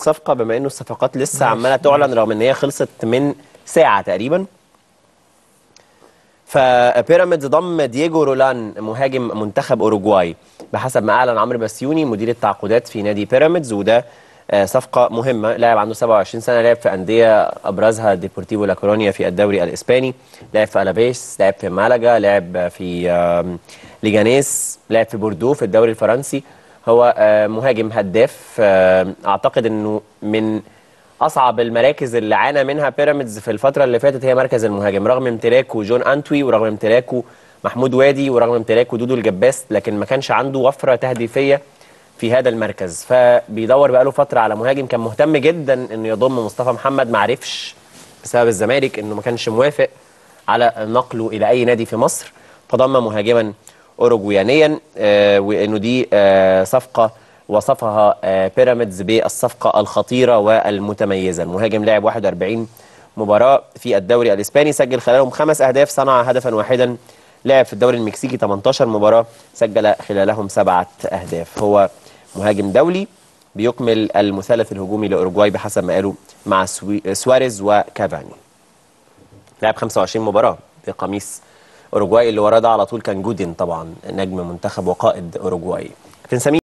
صفقه بما انه الصفقات لسه عماله تعلن رغم ان هي خلصت من ساعه تقريبا فبيراميدز ضم دييجو رولان مهاجم منتخب اوروجواي بحسب ما اعلن عمرو بسيوني مدير التعاقدات في نادي بيراميدز وده آه، صفقه مهمه لاعب عنده 27 سنه لعب في انديه ابرزها ديبورتيفو لا كورونيا في الدوري الاسباني لعب في الافيس لعب في مالاجا لعب في آم، ليجانيس لعب في بوردو في الدوري الفرنسي هو آه، مهاجم هداف آه، اعتقد انه من اصعب المراكز اللي عانى منها بيراميدز في الفتره اللي فاتت هي مركز المهاجم رغم امتلاكه جون انتوي ورغم امتلاكه محمود وادي ورغم امتلاكه دودو الجباس لكن ما كانش عنده وفره تهديفيه في هذا المركز فبيدور بقاله فتره على مهاجم كان مهتم جدا انه يضم مصطفى محمد ما عرفش بسبب الزمالك انه ما كانش موافق على نقله الى اي نادي في مصر فضم مهاجما اوروجويانيا آه وانه دي آه صفقه وصفها آه بيراميدز بالصفقه الخطيره والمتميزه المهاجم لعب 41 مباراه في الدوري الاسباني سجل خلالهم خمس اهداف صنع هدفا واحدا لعب في الدوري المكسيكي 18 مباراه سجل خلالهم سبعه اهداف هو مهاجم دولي بيكمل المثلث الهجومي لاوروجواي بحسب ما قالوا مع سوي- سواريز وكافاني لعب 25 مباراه بقميص اوروجواي اللي وراه ده على طول كان جودين طبعا نجم منتخب وقائد اوروجواي كان سمير